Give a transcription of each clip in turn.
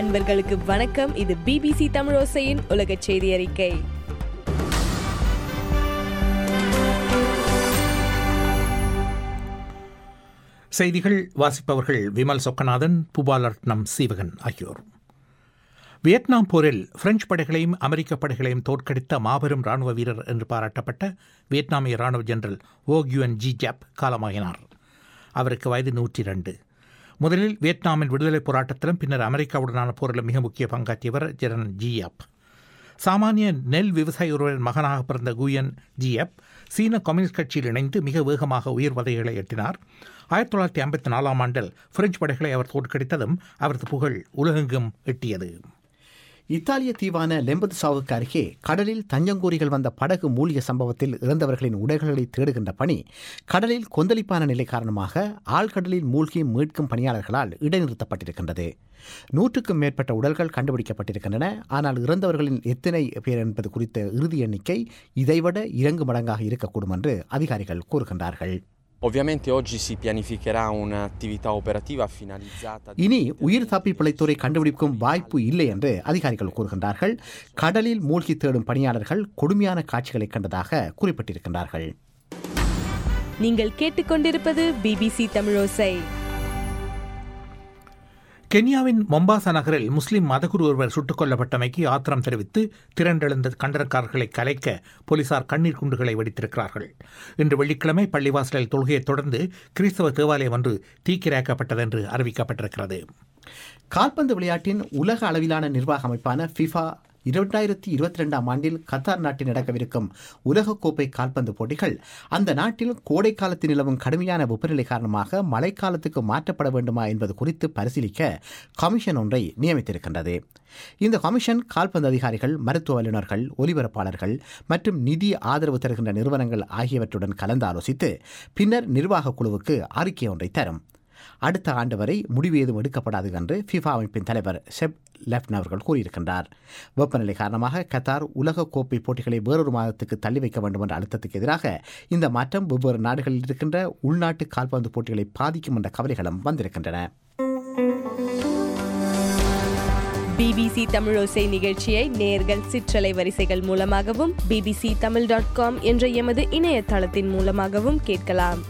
அன்பர்களுக்கு வணக்கம் இது பிபிசி தமிழோசையின் உலக செய்தி அறிக்கை செய்திகள் வாசிப்பவர்கள் விமல் சொக்கநாதன் புபாலரட்னம் சீவகன் ஆகியோர் வியட்நாம் போரில் பிரெஞ்சு படைகளையும் அமெரிக்க படைகளையும் தோற்கடித்த மாபெரும் ராணுவ வீரர் என்று பாராட்டப்பட்ட வியட்நாமிய ராணுவ ஜெனரல் ஓ யுஎன் ஜி ஜாப் காலமாகினார் அவருக்கு வயது நூற்றி ரெண்டு முதலில் வியட்நாமின் விடுதலைப் போராட்டத்திலும் பின்னர் அமெரிக்காவுடனான போரிலும் மிக முக்கிய பங்காற்றியவர் ஜெனரல் ஜியாப் சாமானிய நெல் விவசாய ஒருவரின் மகனாக பிறந்த குயன் ஜியப் சீன கம்யூனிஸ்ட் கட்சியில் இணைந்து மிக வேகமாக உயிர் வதைகளை எட்டினார் ஆயிரத்தி தொள்ளாயிரத்தி ஐம்பத்தி நாலாம் ஆண்டில் பிரெஞ்சு படைகளை அவர் தோற்கடித்ததும் அவரது புகழ் உலகெங்கும் எட்டியது இத்தாலிய தீவான லெம்பதுசாவுக்கு அருகே கடலில் தஞ்சங்கூரிகள் வந்த படகு மூழ்கிய சம்பவத்தில் இறந்தவர்களின் உடல்களை தேடுகின்ற பணி கடலில் கொந்தளிப்பான நிலை காரணமாக ஆழ்கடலில் மூழ்கி மீட்கும் பணியாளர்களால் இடைநிறுத்தப்பட்டிருக்கின்றது நூற்றுக்கும் மேற்பட்ட உடல்கள் கண்டுபிடிக்கப்பட்டிருக்கின்றன ஆனால் இறந்தவர்களின் எத்தனை பேர் என்பது குறித்த இறுதி எண்ணிக்கை இதைவிட இறங்கு மடங்காக இருக்கக்கூடும் என்று அதிகாரிகள் கூறுகின்றார்கள் Ovviamente oggi si pianificherà un'attività operativa finalizzata இனி உயிர் தப்பி பிழைத்தோரை கண்டுபிடிக்கும் வாய்ப்பு இல்லை என்று அதிகாரிகள் கூறுகின்றார்கள் கடலில் மூழ்கி தேடும் பணியாளர்கள் கொடுமையான காட்சிகளை கண்டதாக குறிப்பிட்டிருக்கின்றார்கள் நீங்கள் கேட்டுக்கொண்டிருப்பது பிபிசி தமிழோசை கென்யாவின் மொம்பாசா நகரில் முஸ்லிம் மதகுரு ஒருவர் சுட்டுக் கொல்லப்பட்டமைக்கு ஆத்திரம் தெரிவித்து திரண்டெழுந்த கண்டனக்காரர்களை கலைக்க போலீசார் கண்ணீர் குண்டுகளை வெடித்திருக்கிறார்கள் இன்று வெள்ளிக்கிழமை பள்ளிவாசலில் தொழுகையைத் தொடர்ந்து கிறிஸ்தவ தேவாலயம் ஒன்று தீக்கிரையாக்கப்பட்டது என்று அறிவிக்கப்பட்டிருக்கிறது கால்பந்து விளையாட்டின் உலக அளவிலான நிர்வாக அமைப்பான ஃபிஃபா இரண்டாயிரத்தி இருபத்தி ரெண்டாம் ஆண்டில் கத்தார் நாட்டில் நடக்கவிருக்கும் உலகக்கோப்பை கால்பந்து போட்டிகள் அந்த நாட்டில் கோடை காலத்தில் நிலவும் கடுமையான வெப்பநிலை காரணமாக மழைக்காலத்துக்கு மாற்றப்பட வேண்டுமா என்பது குறித்து பரிசீலிக்க கமிஷன் ஒன்றை நியமித்திருக்கின்றது இந்த கமிஷன் கால்பந்து அதிகாரிகள் மருத்துவ வல்லுநர்கள் ஒலிபரப்பாளர்கள் மற்றும் நிதி ஆதரவு தருகின்ற நிறுவனங்கள் ஆகியவற்றுடன் கலந்தாலோசித்து பின்னர் நிர்வாக குழுவுக்கு அறிக்கை ஒன்றை தரும் அடுத்த ஆண்டு வரை முடிவு ஏதும் எடுக்கப்படாது என்று ஃபிஃபா அமைப்பின் தலைவர் செப் லெப்டன் அவர்கள் கூறியிருக்கின்றார் வெப்பநிலை காரணமாக கத்தார் உலக கோப்பை போட்டிகளை வேறொரு மாதத்துக்கு தள்ளி வைக்க வேண்டும் என்ற அழுத்தத்துக்கு எதிராக இந்த மாற்றம் வெவ்வேறு நாடுகளில் இருக்கின்ற உள்நாட்டு கால்பந்து போட்டிகளை பாதிக்கும் என்ற கவலைகளும் வந்திருக்கின்றன பிபிசி தமிழோசை நிகழ்ச்சியை நேர்கள் சிற்றலை வரிசைகள் மூலமாகவும் பிபிசி தமிழ் டாட் காம் என்ற எமது இணையதளத்தின் மூலமாகவும் கேட்கலாம்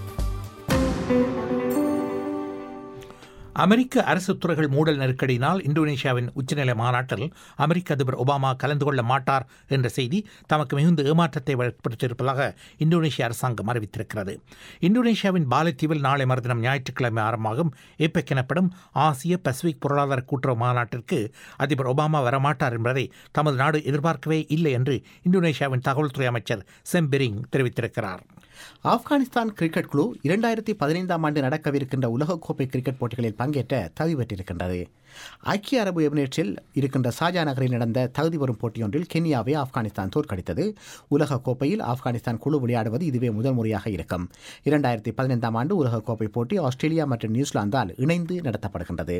அமெரிக்க அரசு துறைகள் மூடல் நெருக்கடியினால் இந்தோனேஷியாவின் உச்சநிலை மாநாட்டில் அமெரிக்க அதிபர் ஒபாமா கலந்து கொள்ள மாட்டார் என்ற செய்தி தமக்கு மிகுந்த ஏமாற்றத்தை ஏற்படுத்தியிருப்பதாக இந்தோனேஷிய அரசாங்கம் அறிவித்திருக்கிறது இந்தோனேஷியாவின் பாலைத்தீவில் நாளை மறுதினம் ஞாயிற்றுக்கிழமை ஆரம்பமாகும் ஏபெக் எனப்படும் ஆசிய பசிபிக் பொருளாதார கூட்டுறவு மாநாட்டிற்கு அதிபர் ஒபாமா வரமாட்டார் என்பதை தமது நாடு எதிர்பார்க்கவே இல்லை என்று இந்தோனேஷியாவின் தகவல்துறை அமைச்சர் செம்பெரிங் தெரிவித்திருக்கிறார் ஆப்கானிஸ்தான் கிரிக்கெட் குழு இரண்டாயிரத்தி பதினைந்தாம் ஆண்டு நடக்கவிருக்கின்ற உலகக்கோப்பை கிரிக்கெட் போட்டிகளில் பங்கேற்ற தகுதி பெற்றிருக்கின்றது ஐக்கிய அரபு எமிரேட்ஸில் இருக்கின்ற ஷாஜா நகரில் நடந்த தகுதி வரும் போட்டியொன்றில் கென்யாவை ஆப்கானிஸ்தான் தோற்கடித்தது உலக கோப்பையில் ஆப்கானிஸ்தான் குழு விளையாடுவது இதுவே முதல் முறையாக இருக்கும் இரண்டாயிரத்தி பதினைந்தாம் ஆண்டு உலகக்கோப்பை போட்டி ஆஸ்திரேலியா மற்றும் நியூசிலாந்தால் இணைந்து நடத்தப்படுகின்றது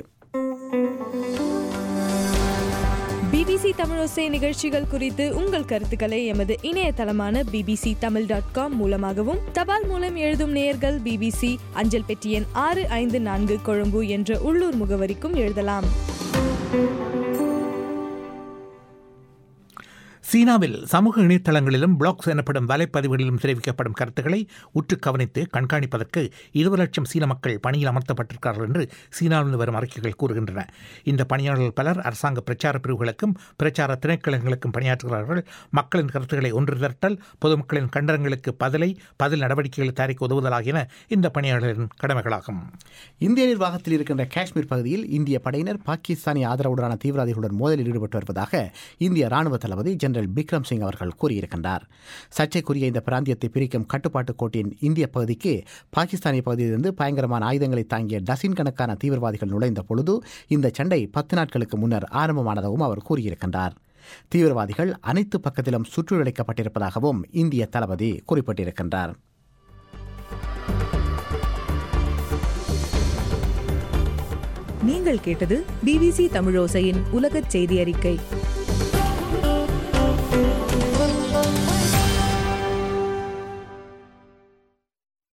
பிபிசி தமிழோசை நிகழ்ச்சிகள் குறித்து உங்கள் கருத்துக்களை எமது இணையதளமான பிபிசி தமிழ் டாட் காம் மூலமாகவும் தபால் மூலம் எழுதும் நேயர்கள் பிபிசி அஞ்சல் பெட்டி எண் ஆறு ஐந்து நான்கு கொழும்பு என்ற உள்ளூர் முகவரிக்கும் எழுதலாம் சீனாவில் சமூக இணையதளங்களிலும் பிளாக்ஸ் எனப்படும் வலைப்பதிவுகளிலும் தெரிவிக்கப்படும் கருத்துக்களை உற்று கவனித்து கண்காணிப்பதற்கு இருபது லட்சம் சீன மக்கள் பணியில் அமர்த்தப்பட்டிருக்கிறார்கள் என்று சீனாவிலிருந்து வரும் அறிக்கைகள் கூறுகின்றன இந்த பணியாளர்கள் பலர் அரசாங்க பிரச்சார பிரிவுகளுக்கும் பிரச்சார திணைக்களங்களுக்கும் பணியாற்றுகிறார்கள் மக்களின் கருத்துக்களை ஒன்று திரட்டல் பொதுமக்களின் கண்டனங்களுக்கு பதிலை பதில் நடவடிக்கைகளை தயாரிக்க உதவுதல் ஆகியன இந்த பணியாளர்களின் கடமைகளாகும் இந்திய நிர்வாகத்தில் இருக்கின்ற காஷ்மீர் பகுதியில் இந்திய படையினர் பாகிஸ்தானிய ஆதரவுடனான தீவிரவாதிகளுடன் மோதலில் ஈடுபட்டு வருவதாக இந்திய ராணுவ தளபதி ஜெனரல் பிக்ரம் சிங் அவர்கள் கூறியிருக்கின்றார் சர்ச்சைக்குரிய இந்த பிராந்தியத்தை பிரிக்கும் கட்டுப்பாட்டு கோட்டின் இந்திய பகுதிக்கு பாகிஸ்தானிய பகுதியிலிருந்து பயங்கரமான ஆயுதங்களை தாங்கிய டசின் கணக்கான தீவிரவாதிகள் நுழைந்த பொழுது இந்த சண்டை பத்து நாட்களுக்கு முன்னர் ஆரம்பமானதாகவும் அவர் கூறியிருக்கின்றார் தீவிரவாதிகள் அனைத்து பக்கத்திலும் சுற்றுவளைக்கப்பட்டிருப்பதாகவும் இந்திய தளபதி குறிப்பிட்டிருக்கின்றார் நீங்கள் கேட்டது பிபிசி தமிழோசையின் உலகச் செய்தி அறிக்கை